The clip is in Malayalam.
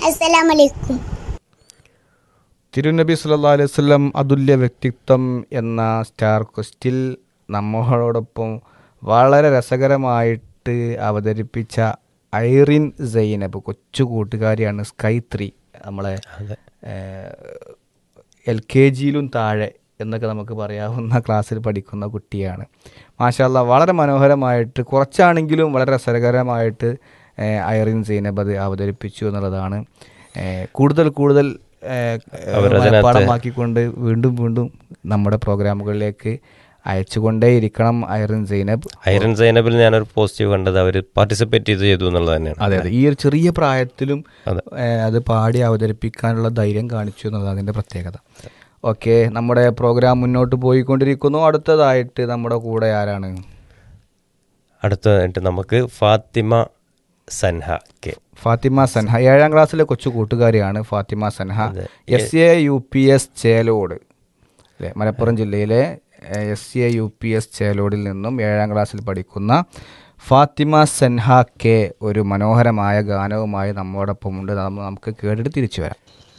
അസ്സലാമലൈക്കും തിരുനബി സല്ലല്ലാഹു അലൈഹി വസല്ലം അതുല്യ വ്യക്തിത്വം എന്ന സ്റ്റാർ ക്വസ്റ്റിൽ നമ്മളോടൊപ്പം വളരെ രസകരമായിട്ട് അവതരിപ്പിച്ച ഐറിൻ സൈനബ് കൊച്ചു കൂട്ടുകാരിയാണ് സ്കൈ ത്രീ നമ്മളെ എൽ കെ ജിയിലും താഴെ എന്നൊക്കെ നമുക്ക് പറയാവുന്ന ക്ലാസ്സിൽ പഠിക്കുന്ന കുട്ടിയാണ് മാഷാല്ല വളരെ മനോഹരമായിട്ട് കുറച്ചാണെങ്കിലും വളരെ രസകരമായിട്ട് ഏഹ്, ഐറിൻ സൈനബ് അത് അവതരിപ്പിച്ചു എന്നുള്ളതാണ് ഏഹ്, കൂടുതൽ കൂടുതൽ ഏഹ്, മനഃപ്പാഠമാക്കിക്കൊണ്ട് വീണ്ടും വീണ്ടും നമ്മുടെ പ്രോഗ്രാമുകളിലേക്ക് അയച്ചുകൊണ്ടേയിരിക്കണം ഐറിൻ സൈനബ് ഐറൻ സൈനബിൽ ഞാനൊരു പോസിറ്റീവ് കണ്ടത് അവർ പാർട്ടിസിപ്പേറ്റ് ചെയ്ത് ചെയ്തു എന്നുള്ളത് തന്നെയാണ് അതെ അതെ ഈ ഒരു ചെറിയ പ്രായത്തിലും അതെ. ഏഹ്, അത് പാടി അവതരിപ്പിക്കാനുള്ള ധൈര്യം കാണിച്ചു എന്നുള്ളത് അതിൻ്റെ പ്രത്യേകത ഓക്കെ നമ്മുടെ പ്രോഗ്രാം മുന്നോട്ട് പോയിക്കൊണ്ടിരിക്കുന്നു അടുത്തതായിട്ട് നമ്മുടെ കൂടെ ആരാണ് അടുത്തതായിട്ട് നമുക്ക് ഫാത്തിമ സൻഹ കെ ഫാത്തിമ സൻഹ ഏഴാം ക്ലാസ്സിലെ കൊച്ചു കൂട്ടുകാരിയാണ് Fathima Sanha S A U P S Chelode അല്ലേ മലപ്പുറം ജില്ലയിലെ S A U P S ചേലോടിൽ നിന്നും ഏഴാം ക്ലാസ്സിൽ പഠിക്കുന്ന ഫാത്തിമ സൻഹ കെ ഒരു മനോഹരമായ ഗാനവുമായി നമ്മോടൊപ്പം ഉണ്ട് നമുക്ക് കേട്ടിട്ട് തിരിച്ചു വരാം